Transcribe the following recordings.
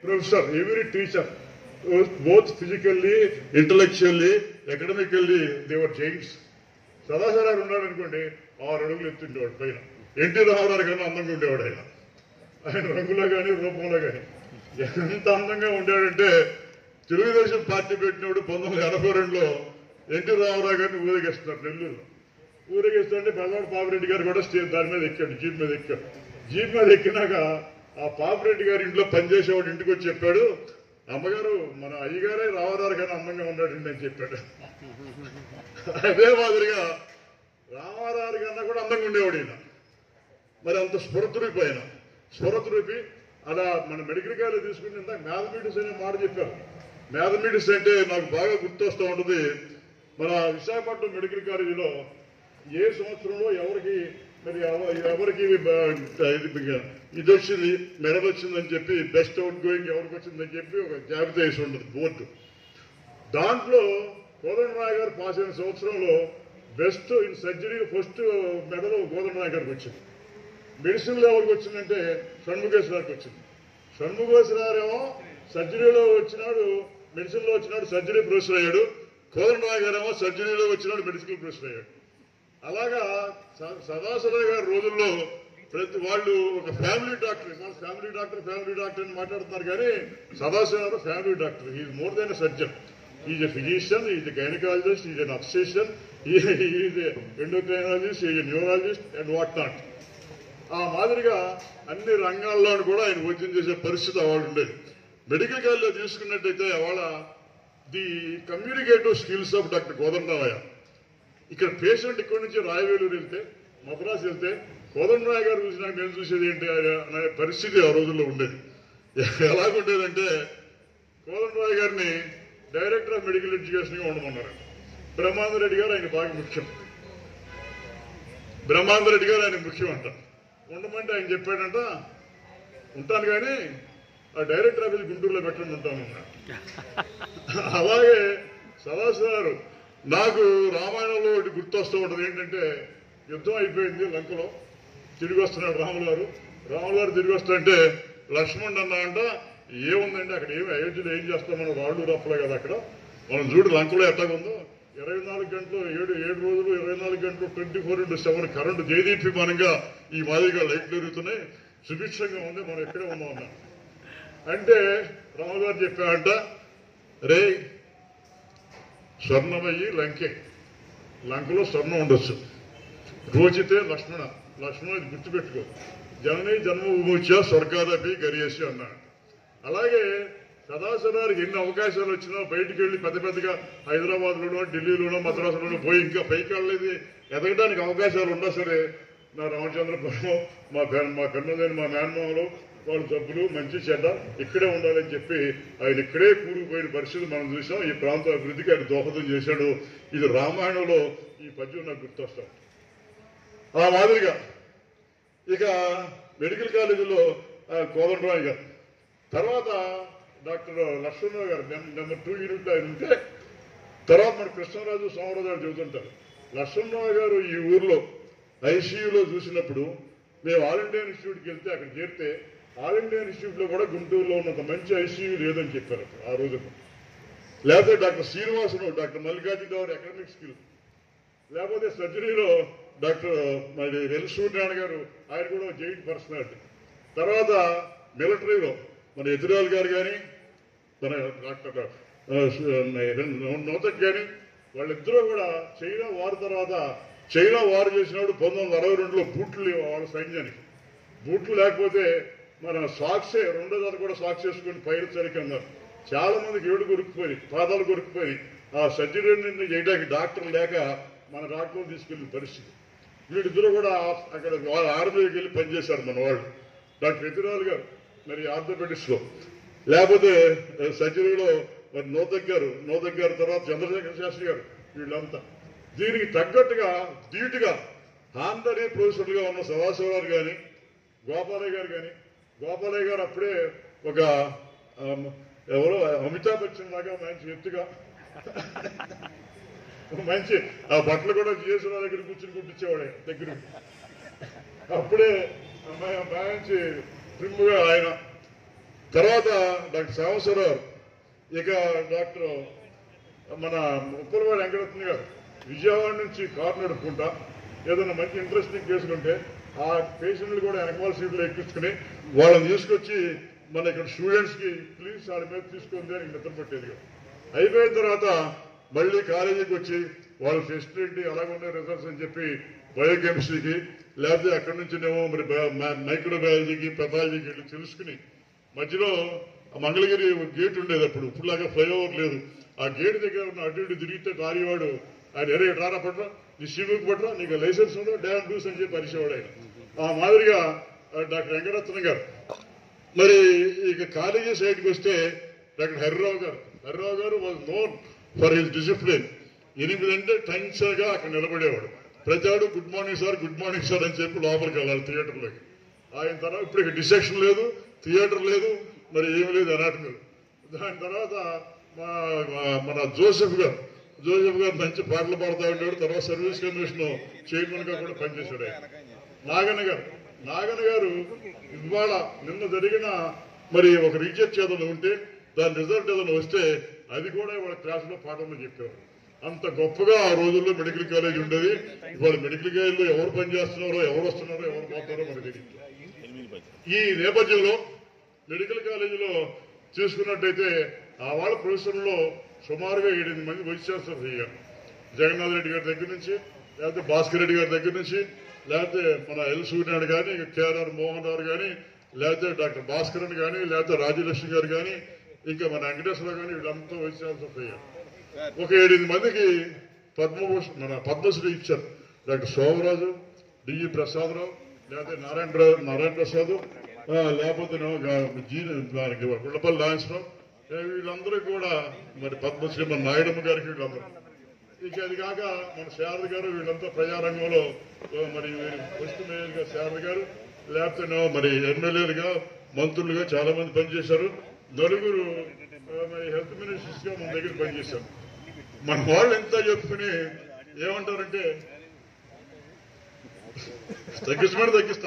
Professor every teacher both physically intellectually academically they were giants సదాచారాలు ఉన్నాడు అనుకోండి ఆరు అడుగులు ఎత్తుండేవాడు పైన ఎన్టీ రామారావు కన్నా అందంగా ఉండేవాడు ఆయన ఆయన రంగులో కానీ రూపంలో కానీ ఎంత అందంగా ఉండేవాడంటే తెలుగుదేశం పార్టీ పెట్టినప్పుడు పంతొమ్మిది వందల ఎనభై రెండులో ఎన్టీ రామారావు గారిని ఊరేగిస్తున్నారు నెల్లూరులో ఊరేగిస్తుంటే బెల్లవాడు పాపిరెడ్డి గారు కూడా స్టే దాని మీద ఎక్కాడు జీప్ మీద ఎక్కాడు జీప్ మీద ఎక్కినాక ఆ పాపిరెడ్డి గారి ఇంట్లో పనిచేసేవాడు ఇంటికి వచ్చి చెప్పాడు అమ్మగారు మన అయ్యగారే రామారావు గారు అందంగా ఉన్నాడండి అని చెప్పాడు అదే మాదిరిగా రామారావు కన్నా కూడా అందంగా ఉండేవాడు ఈయన మరి అంత స్ఫురద్రూపి ఆయన స్ఫురద్రూపి అలా మన మెడికల్ కాలేజ్ తీసుకుంటే ఇందాక మ్యాథమెటిక్స్ అనే మాట చెప్పారు మ్యాథమెటిక్స్ అంటే నాకు బాగా గుర్తొస్తూ ఉంటుంది మన విశాఖపట్నం మెడికల్ కాలేజీలో ఏ సంవత్సరంలో ఎవరికి మరి ఎవ- ఎవరికి బ- ఇది ఇది వచ్చింది మెడల్ వచ్చిందని చెప్పి బెస్ట్ అవుట్ గోయింగ్ ఎవరికి వచ్చిందని చెప్పి ఒక జాబితా వేసి ఉంటుంది బోర్డు దాంట్లో కోదండరాయ్ గారు పాస్ అయిన సంవత్సరంలో best in surgery first medal Kodandaray గారికి వచ్చింది మెడిసిన్ లో ఎవరికి వచ్చిందంటే షణ్ముఖేశ్వరానికి వచ్చింది షణ్ముఖేశ్వరారేమో సర్జరీలో వచ్చినాడు మెడిసిన్ లో వచ్చినాడు సర్జరీ ప్రొఫెసర్ అయ్యాడు కోదండరాయ్ గారేమో సర్జరీలో వచ్చినాడు మెడిసిన్ ప్రొఫెసర్ అయ్యాడు అలాగా స- సదాశివ గారి రోజుల్లో ప్రతి వాళ్ళు ఒక ఫ్యామిలీ డాక్టర్ వాళ్ళు ఫ్యామిలీ డాక్టర్ ఫ్యామిలీ డాక్టర్ అని మాట్లాడుతున్నారు కానీ సదాశివ గారు family doctor is more than surgeon is a physician is a gynecologist is an obsession is endocrinologist is a neurologist and what not ఆ మాదిరిగా అన్ని రంగాల్లోనూ కూడా ఆయన వైద్యం చేసే పరిస్థితి అవాళ్ళు ఉండేది మెడికల్ కాలేజ్లో తీసుకున్నట్టయితే అవాళ the communicative skills of doctor Kodandaraya ఇక్కడ పేషెంట్ ఇక్కడి నుంచి రాయవేలూరు వెళ్తే మద్రాసు వెళ్తే కోదండరాయ గారు చూసినా నేను చూసేది ఏంటి అనే పరిస్థితి ఆ రోజుల్లో ఉండేది ఎలాగుండేదంటే కోదండరాయ గారిని డైరెక్టర్ ఆఫ్ మెడికల్ ఎడ్యుకేషన్ గా ఉండమన్నారు బ్రహ్మాంద రెడ్డి గారు ఆయన బాగా ముఖ్యం బ్రహ్మాంద రెడ్డి గారు ఆయన ముఖ్యం అంట ఉండమంటే ఆయన చెప్పాడంట ఉంటాను కానీ ఆ డైరెక్టర్ ఆఫీస్ గుంటూరులో పెట్టండి ఉంటాను అన్నాడు. అలాగే సదాశివ గారు నాకు రామాయణంలో ఒకటి గుర్తొస్తూ ఉంటుంది ఏంటంటే యుద్ధం అయిపోయింది లంకలో తిరిగి వస్తున్నాడు రాములు గారు రాములు గారు తిరిగి వస్తుంటే లక్ష్మణుడు అన్నా అంట ఏముందండి అక్కడ ఏమి అయోధ్యలో ఏం చేస్తాం మనం రాళ్ళు రప్పలే కదా అక్కడ మనం చూడు లంకలో ఎట్టగుందో ఇరవై నాలుగు గంటలు ఏడు ఏడు రోజులు ఇరవై నాలుగు గంటలు twenty four into seven current దేదీప్యమానంగా ఈ మాదిరిగా లైట్లు ఎరుగుతున్నాయి సుభిక్షంగా ఉంది మనం ఎక్కడే ఉన్నాం అన్నా అంటే రాములు గారు చెప్పాడంట రే స్వర్ణమయ్యి లంకే లంకలో స్వర్ణం ఉండొచ్చు రోచితే లక్ష్మణ లక్ష్మణ ఇది గుర్తుపెట్టుకో జనని జన్మభూమిత్య స్వర్గాదపి గరియేసి అన్నాడు అలాగే సదాశివరానికి ఎన్ని అవకాశాలు వచ్చినా బయటికి వెళ్ళి పెద్ద పెద్దగా హైదరాబాద్ లోనో ఢిల్లీలోనో మద్రాసులోనో పోయి ఇంకా పైకి వెళ్ళలేదు ఎదగడానికి అవకాశాలు ఉన్నా సరే నా రామచంద్రపురం మా పెన్- మా కన్నుదేని మా మేనమామలు వాళ్ళ సభ్యులు మంచి చెడ్డ ఇక్కడే ఉండాలని చెప్పి ఆయన ఇక్కడే కూరుకుపోయిన పరిస్థితి మనం చూసాం ఈ ప్రాంత అభివృద్ధికి ఆయన దోహదం చేశాడు ఇది రామాయణంలో ఈ పద్యం నాకు గుర్తొస్తాం ఆ మాదిరిగా ఇక మెడికల్ కాలేజీలో ఆ, కోదండరాయ్ గారు తర్వాత డాక్టర్ లక్ష్మణరావు గారు నెం- నెంబర్ టూ యూనిట్ ఆయన ఉంటే తర్వాత మన కృష్ణరాజు సోమరాజు గారు చెబుతుంటారు లక్ష్మణరావు గారు ఈ ఊర్లో ఐసీయూలో చూసినప్పుడు మేము ఆల్ ఇండియా ఇన్స్టిట్యూట్కి వెళ్తే అక్కడ చేరితే ఆల్ ఇండియా ఇన్స్టిట్యూట్ లో కూడా గుంటూరులో ఉన్నంత మంచి ఐసీయూ లేదని చెప్పారు అప్పుడు ఆ రోజున లేకపోతే డాక్టర్ శ్రీనివాసరావు డాక్టర్ మల్లికార్జున గారు ఎకనామిక్ స్కిల్ లేకపోతే సర్జరీలో డాక్టర్ మరి రెల్ సూర్యనారాయణ గారు ఆయన కూడా జైంట్ పర్సనాలిటీ తర్వాత మిలిటరీలో మన ఎదురాల్ గారు కానీ మన డాక్టర్ ఆ, నూతక్ కానీ వాళ్ళిద్దరూ కూడా చైనా వార్ తర్వాత చైనా వార్ చేసినప్పుడు పంతొమ్మిది వందల అరవై రెండులో బూట్లు లేవు వాళ్ళ సైన్యానికి బూట్లు లేకపోతే మన సాక్సే రెండో దాన్ని కూడా సాక్స్ వేసుకొని పైరచడానికి అన్నారు చాలా మందికి ఏడు కొరుక్కుపోయి పాదాలు కొరుక్కుపోయి ఆ సర్జరీని చేయడానికి డాక్టర్ లేక మన డాక్టర్లు తీసుకెళ్లిన పరిస్థితి వీళ్ళిద్దరూ కూడా ఆ- అక్కడ వాళ్ళ ఆర్మీకి వెళ్ళి పనిచేశారు మన వాళ్ళు డాక్టర్ ఎతిరాల్ గారు మరి ఆర్థోపెడిక్స్ లో లేకపోతే ఆ, సర్జరీలో మరి నోదక్ గారు నోదక్ గారు తర్వాత చంద్రశేఖర శాస్త్రి గారు వీళ్ళంతా దీనికి తగ్గట్టుగా ధీటుగా ఆంధ్రీ ప్రొఫెసర్లుగా ఉన్న సదాశివరావు గారు గోపాలయ్య గారు కానీ గోపాలయ్య గారు అప్పుడే ఒక ఆమ్, ఎవరో అమితాబ్ బచ్చన్ లాగా మంచి ఎత్తుగా మంచి ఆ బట్టలు కూడా జిఎస్ఆర్ దగ్గర కూర్చుని కుట్టించేవాడే దగ్గర అప్పుడే అమ్మాయి మంచి ట్రిమ్గా ఆయన తర్వాత డాక్టర్ సాంబశ్వరరావు ఇక డాక్టర్ మన ఉప్పలవాడి వెంకటరత్న గారు విజయవాడ నుంచి కారు నడుపుకుంటా ఏదైనా మంచి ఇంట్రెస్టింగ్ కేసులుంటే ఆ పేషెంట్లు కూడా వెనకవాల సీట్లు ఎక్కించుకుని వాళ్ళని తీసుకొచ్చి మన ఇక్కడ స్టూడెంట్స్ కి ప్లీజ్ వాళ్ళ మీద తీసుకుంది అని నిద్ర పట్టేది కాదు. అయిపోయిన తర్వాత మళ్ళీ కాలేజీకి వచ్చి వాళ్ళ ఫెసిలిటీ అలాగే రిజల్ట్స్ అని చెప్పి బయోకెమిస్ట్రీకి లేకపోతే అక్కడి నుంచినేమో మరి మైక్రోబయాలజీకి పెథాలజీకి వెళ్ళి తెలుసుకుని మధ్యలో ఆ మంగళగిరి ఒక గేట్ ఉండేది అప్పుడు ఇప్పుడులాగా ఫ్లైఓవర్ లేదు ఆ గేట్ దగ్గర ఉన్న అటు ఇటు తిరిగితే కార్యవాడు ఆయన ఎరే రారా పట్రా నీ సివిక్ పట్రా నీకు లైసెన్స్ ఉందో డ్యామ్ డూస్ అని చెప్పి పరిచేవాడు ఆయన ఆ మాదిరిగా ఆ, డాక్టర్ వెంకటరత్న గారు మరి ఇక కాలేజీ సైడ్కి వస్తే డాక్టర్ హరిరావు గారు హరిరావు గారు was known for his discipline ఎనిమిది అంటే టెన్షన్ గా అక్కడ నిలబడేవాడు ప్రతివాడు good morning sir good morning sir అని చెప్పి లోపలికి వెళ్ళాలి థియేటర్లోకి ఆయన తర్వాత ఇప్పుడు ఇక డిసెక్షన్ లేదు థియేటర్ లేదు మరి ఏమి లేదు అనాటమీ దాని తర్వాత మా మా- మన జోసెఫ్ గారు జోసెఫ్ గారు మంచి పాటలు పాడుతూ ఉండేవాడు తర్వాత సర్వీస్ కమిషన్ చైర్మన్ గా కూడా పనిచేశాడు ఆయన నాగన్న గారు నాగన్న గారు ఇవాళ నిన్న జరిగిన మరి ఒక రీసెర్చ్ ఏదైనా ఉంటే దాని రిజల్ట్ ఏదైనా వస్తే అది కూడా ఇవాళ క్లాసులో పాఠంలో చెప్పారు అంత గొప్పగా ఆ రోజుల్లో మెడికల్ కాలేజ్ ఉండేది ఇవాళ మెడికల్ కాలేజీలో ఎవరు పనిచేస్తున్నారో ఎవరు వస్తున్నారో ఎవరు పోతారో మనకు తెలియదు ఈ నేపథ్యంలో మెడికల్ కాలేజీలో చూసుకున్నట్టయితే ఆ వాళ్ళ ప్రొఫెసర్లో సుమారుగా ఏడెనిమిది మంది వైస్ ఛాన్సలర్ అయ్యారు జగన్నాథ్ రెడ్డి గారి దగ్గర నుంచి లేకపోతే భాస్కర్ రెడ్డి గారి దగ్గర నుంచి లేకపోతే మన ఎల్ సూర్యనారాయణ కానీ కేఆర్ఆర్ మోహన్ రావు కానీ లేకపోతే డాక్టర్ భాస్కరన్ కానీ లేకపోతే రాజ్యలక్ష్మి గారు కానీ ఇంకా మన వెంకటేశ్వరరావు కానీ వీళ్ళంతా వైస్ ఛాన్సలర్ అయ్యారు ఒక ఏడెనిమిది మందికి పద్మభూషణ్ మన పద్మశ్రీ ఇచ్చారు డాక్టర్ సోమరాజు డిఈ ప్రసాదరావు లేకపోతే నారాయణ రావు నారాయణ ప్రసాద్ ఆ, లేకపోతే ఏమో గా- జీ దానికి గుళ్ళపల్లి నాగేశ్వరరావు ఏ, వీళ్ళందరూ కూడా మరి పద్మశ్రీ మన నాయుడమ్మ గారికి వీళ్ళందరూ ఇక అది కాక మన శారద గారు వీళ్ళంతా ప్రజారంగంలో ఆ, మరి ఫస్ట్ మేయర్ గా శారద గారు లేకపోతే మరి ఎమ్మెల్యేలుగా మంత్రులుగా చాలా మంది పనిచేశారు నలుగురు ఆ, మరి హెల్త్ మినిస్టర్స్ గా మన దగ్గర పనిచేశారు మన వాళ్ళు ఎంత చెప్పుకుని ఏమంటారంటే తగ్గించమని తగ్గిస్తా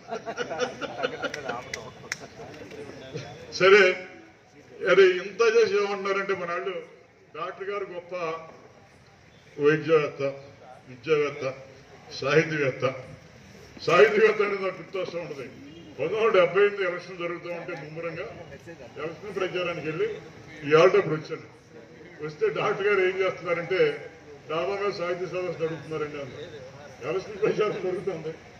సరే అరే ఇంత చేసి ఏమంటున్నారంటే మన వాళ్ళు డాక్టర్ గారు గొప్ప వైద్యవేత్త విద్యావేత్త సాహిత్యవేత్త సాహిత్యవేత్త అనేది నాకు గుర్తొస్తూ ఉంటుంది పంతొమ్మిది వందల డెబ్బై ఎనిమిది ఎలక్షన్ జరుగుతూ ఉంటే ముమ్మరంగా ఎలక్షన్ ప్రచారానికి వెళ్ళి ఇవాళ ఇప్పుడు వచ్చాను వస్తే డాక్టర్ గారు ఏం చేస్తున్నారంటే డాబా మీద సాహిత్య సదస్సు నడుపుతున్నారండి అన్నారు ఎలక్షన్ ప్రచారం జరుగుతుంది